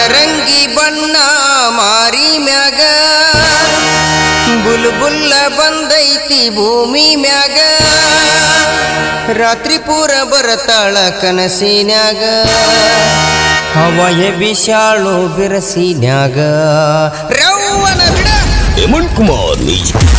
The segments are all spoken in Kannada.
ಮದರಂಗಿ ಬಣ್ಣ ಮಾರಿ ಮ್ಯಾಗ ಬುಲ್ಬುಲ್ಲ ಬಂದೈತಿ ಭೂಮಿ ಮ್ಯಾಗ ರಾತ್ರಿ ಪೂರ ಬರತಾಳ ಕನಸಿನ್ಯಾಗ ಹವಯ ಬಿಶಾಳು ಬಿರಸಿನ್ಯಾಗ ರವ್ವನ ಬಿಡ ಹೇಮಂತ್ ಕುಮಾರ್ ಮ್ಯೂಸಿಕ್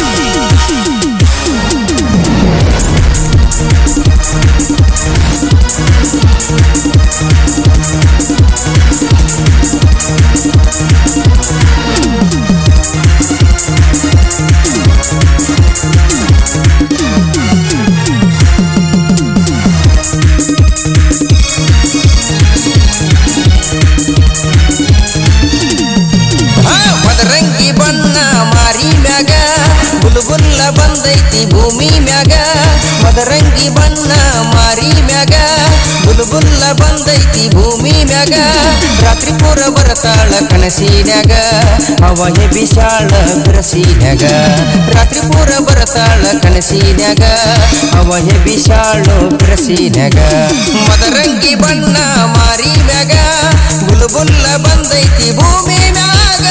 ಹಾ, ಮದರಂಗಿ ಬಣ್ಣ ಮಾರಿ ಮ್ಯಾಗ ಬುಲ್ಬುಲ್ಲ ಬಂದೈತಿ ಭೂಮಿ ಮ್ಯಾಗ ಮದರಂಗಿ ಬಣ್ಣ ಮಾರಿ ಮ್ಯಾಗ ಬುಲ್ಬುಲ್ಲ ಬಂದೈತಿ ಭೂಮಿ ಮ್ಯಾಗ ರಾತ್ರಿ ಪೂರ ಬರತಾಳ ಕನಸಿನ್ಯಾಗ ಅವಯ ಬಿಶಾಳ ಬಿರಸಿನ್ಯಾಗ ರಾತ್ರಿ ಪೂರ ಬರತಾಳ ಕನಸಿನ್ಯಾಗ ಅವಯ ಬಿಶಾಳು ಬಿರಸಿನ್ಯಾಗ ಮದರಂಗಿ ಬಣ್ಣ ಮಾರಿ ಮ್ಯಾಗ ಬುಲ್ಬುಲ್ಲ ಬಂದೈತಿ ಭೂಮಿ ಮ್ಯಾಗ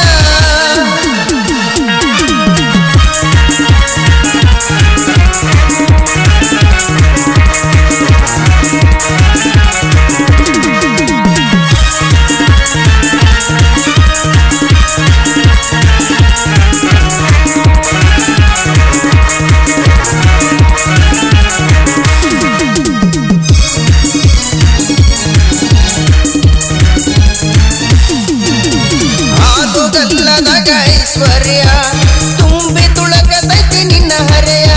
ಆದುಗಲ್ಲದಾಗ ಐಶ್ವರ್ಯ ತುಂಬಿ ತುಳಕದೈತಿ ನಿನ್ನ ಹರೆಯ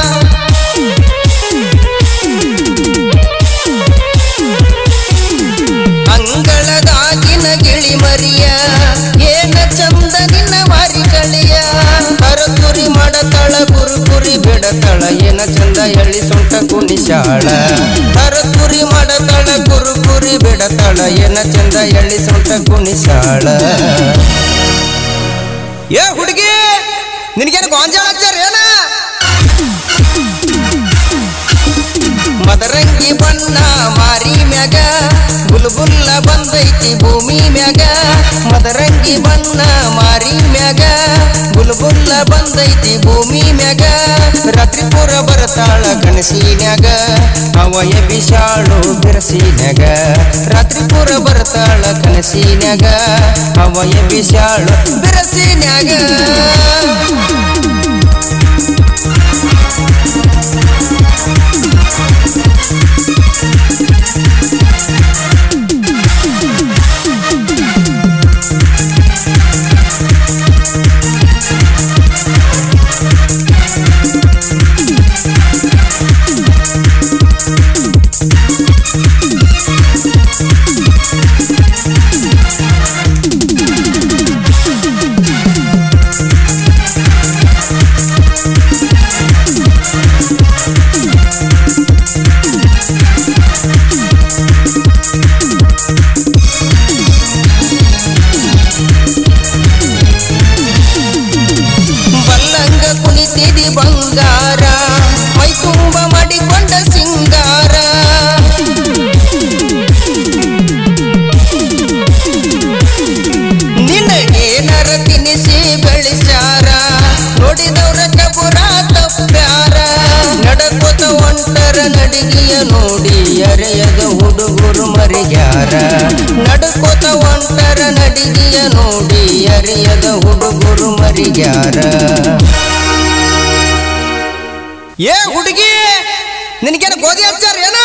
ಅಂಗಳದಾಗಿನ ಗಿಳಿ ಮರಿಯ ಏನ ಚಂದ ನಿನ್ನ ಮಾರಿ ಕಳಿಯ ಕರಕುರಿ ಮಾಡತಳ ಕುರುಕುರಿ ಬಿಡತಳ ಏನ ಚಂದ ಎಳಿ ಸೊಂಟ ಕುಣಿಶಾಳ ಕರಕುರಿ ಮಾಡತಳ ಕುರುಕುರಿ ಬಿಡತಳ ಏನ ಚಂದ ಎಳಿ ಸೊಂಟ ಕುಣಿಶಾಳ ಏ ಹುಡುಗಿ ನಿನಗೇನು ಗೊಂಜಾಳ ಹಚ್ಚಾರ ಏನ ಮದರಂಗಿ ಬಣ್ಣ ಮಾರಿ ಮ್ಯಾಗ ಬುಲ್ಬುಲ್ಲ ಬಂದೈತಿ ಭೂಮಿ ಮ್ಯಾಗ ಮದರಂಗಿ ಬಣ್ಣ ಮಾರಿ ಮ್ಯಾಗ ಬುಲ್ಬುಲ್ಲ ಬಂದೈತಿ ಭೂಮಿ ಮ್ಯಾಗ ರಾತ್ರಿ ಪೂರ ಬರತಾಳ ಕನಸಿನ್ಯಾಗ ಅವಯ ಬಿಶಾಳು ಬಿರಸಿನ್ಯಾಗ ರಾತ್ರಿ ಪೂರ ಬರತಾಳ ಕನಸಿನ್ಯಾಗ ಅವಯ ಬಿಶಾಳು ಬಿರಸಿನ್ಯಾಗ ಬಲ್ಲಂಗ ಕುಣಿತಿದಿ ಬಂಗಾರ ಮೈ ತುಂಬ ಮಾಡಿಕೊಂಡ ಸಿಂಗಾರ ನಿನಗೇನರ ತಿನಿಸಿ ಬೆಳೆಸ್ಯಾರ ನೋಡಿದವ್ರ ಕಬುರ ತಪ್ಪ್ಯಾರ ನಡಕೋತ ಒಂಟರ ನಡಿಗೆಯ ನೋಡಿ ಅರೆಯದ ಹುಡುಗರು ಮರಿಗ್ಯಾರ ನಡ್ಕೋತ ಒಂಟರ ನಡಿಗೆಯ ನೋಡಿ ಅರಿಯದ ಹುಡುಗರು ಮರಿಗ್ಯಾರ ಏ ಹುಡುಗಿ ನಿನಗೇನು ಗೋಧಿ ಹಚ್ಚಾರ ಏನ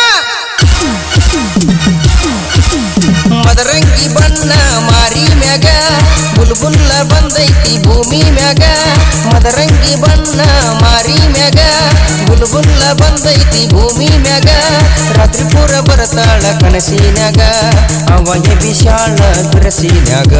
ಮದರಂಗಿ ಬಣ್ಣ ಮಾರಿ ಮ್ಯಾಗ ಬುಲ್ಬುಲ್ಲ ಬಂದೈತಿ ಭೂಮಿ ಮ್ಯಾಗ ಮದರಂಗಿ ಬಣ್ಣ ಮಾರಿ ಮ್ಯಾಗ ಬುಲ್ಬುಲ್ಲ ಬಂದೈತಿ ಭೂಮಿ ಮ್ಯಾಗ ರಾತ್ರಿ ಪೂರ ಬರತಾಳ ಕನಸಿನ್ಯಾಗ ಅವಯ ವಿಶಾಲ ಬಿರಸಿನ್ಯಾಗ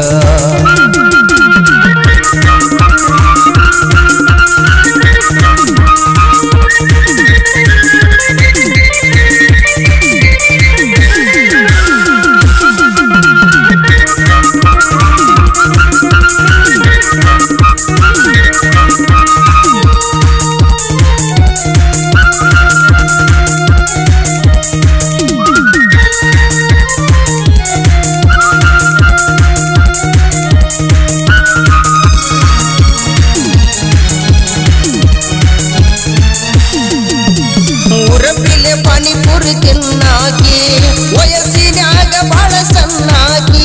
ಬಾಳ ಸಣ್ಣಾಕಿ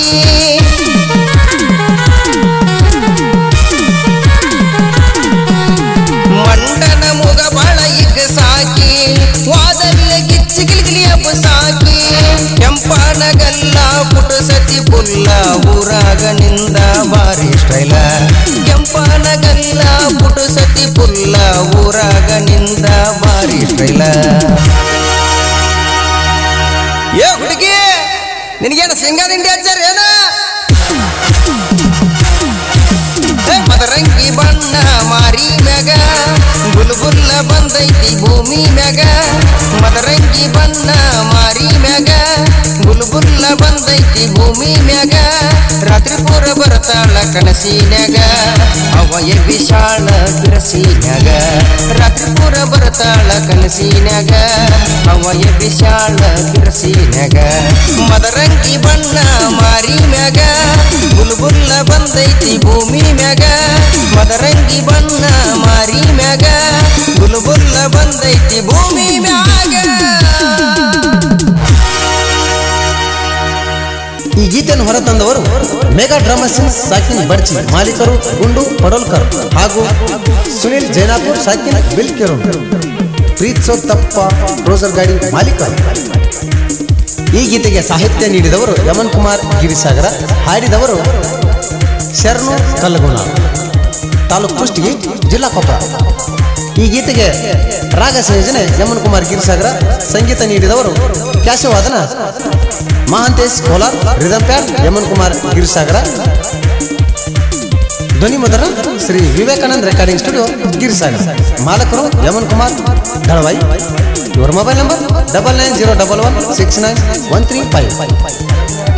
ಮಂಡನ ಮುಗ ಬಾಳ ಈಗ ಸಾಕಿ ವಾದಲ್ಲ ಗಿಚ್ಚಿ ಗಿಲ್ಗಿಲಿ ಹಬ್ಬ ಸಾಕಿ ಕೆಂಪನಗಲ್ಲ ಪುಟಸತಿ ಪುಲ್ಲ ಊರಾಗ ನಿಂದ ಬಾರಿ ಸ್ಟೈಲ ಕೆಂಪನಗಲ್ಲ ಪುಟಸತಿ ಪುಲ್ಲ ಊರಾಗ ನಿಂದ ಬಾರಿ ಸ್ಟೈಲ ಏ ಹುಡುಗಿ ನಿನಗೇನು ಸಿಂಗಾದಿಂಡಿ ಹಚ್ಚಾರ ಏನ ಏ, ಮದರಂಗಿ ಬಣ್ಣ ಮಾರಿ ಮ್ಯಾಗ ಬುಲ್ಬುಲ್ಲ ಬಂದೈತಿ ಭೂಮಿ ಮ್ಯಾಗ ಮದರಂಗಿ ಬಣ್ಣ ಮಾರಿ ಮ್ಯಾಗ ಬುಲ್ಬುಲ್ಲ ಬಂದೈತಿ ಭೂಮಿ ಮ್ಯಾಗ ರಾತ್ರಿ ಪೂರ ಬರ್ತಾಳ ಕನಸಿನ್ಯಾಗ ಅವಯ ವಿಶಾಲ ಬಿರಸಿನ್ಯಾಗ ರಾತ್ರಿ ಪೂರ ಬರ್ತಾಳ ಕನಸಿನ್ಯಾಗ ಅವಯ ವಿಶಾಲ ಬಿರಸಿನ್ಯಾಗ ಮದರಂಗಿ ಬಣ್ಣ ಮಾರಿ ಮ್ಯಾಗ ಬುಲ್ಬುಲ್ಲ ಬಂದೈತಿ ಭೂಮಿ ಮ್ಯಾಗ ಮದರಂಗಿ ಬಣ್ಣ ಮಾರಿ ಮ್ಯಾಗ ಬುಲ್ಬುಲ್ಲ ಬಂದೈತಿ ಭೂಮಿ ಮ್ಯಾಗ ಈ ಗೀತೆಯನ್ನು ಹೊರತಂದವರು ಮೆಗಾ ಡ್ರಾಮಾ ಸಿಂಗ್ ಸಾಕಿನ್ ಬಡ್ಚಿ ಮಾಲೀಕರು ಗುಂಡು ಪಡೋಲ್ಕರ್ ಹಾಗೂ ಸುನಿಲ್ ಜೈನಾಪುರ್ ಸಾಕಿನ್ ಬಿಲ್ಕೆರು ಪ್ರೀತ್ ತಪ್ಪ ರೋಸರ್ ಗಾಡಿ ಮಾಲೀಕರು ಈ ಗೀತೆಗೆ ಸಾಹಿತ್ಯ ನೀಡಿದವರು ಯಮನ್ ಕುಮಾರ್ ಗಿರಿಸಾಗರ ಹಾಡಿದವರು ಶರಣು ಕಲ್ಲಗುಣ ತಾಲೂಕು ಕುಷ್ಟಗಿ ಜಿಲ್ಲಾ ಕೊಪ್ಪಳ ಈ ಗೀತೆಗೆ ರಾಗ ಸಂಯೋಜನೆ ಯಮನ್ ಕುಮಾರ್ ಗಿರಿಸಾಗರ ಸಂಗೀತ ನೀಡಿದವರು ಕ್ಯಾಶವಾದನ ಮಹಾಂತೇಶ್ ಕೋಲಾರ್ ರಿದಮ್ ಪ್ಯಾಡ್ ಯಮನ್ ಕುಮಾರ್ ಗಿರಿಸಾಗರ ಧ್ವನಿ ಮುದ್ರ ಶ್ರೀ ವಿವೇಕಾನಂದ್ ರೆಕಾರ್ಡಿಂಗ್ ಸ್ಟುಡಿಯೋ ಗಿರಿಸಾಗರ ಮಾಲಕರು ಯಮನ್ ಕುಮಾರ್ ದಳವಾಯಿ ಇವರ mobile number double nine zero double one six nine one three five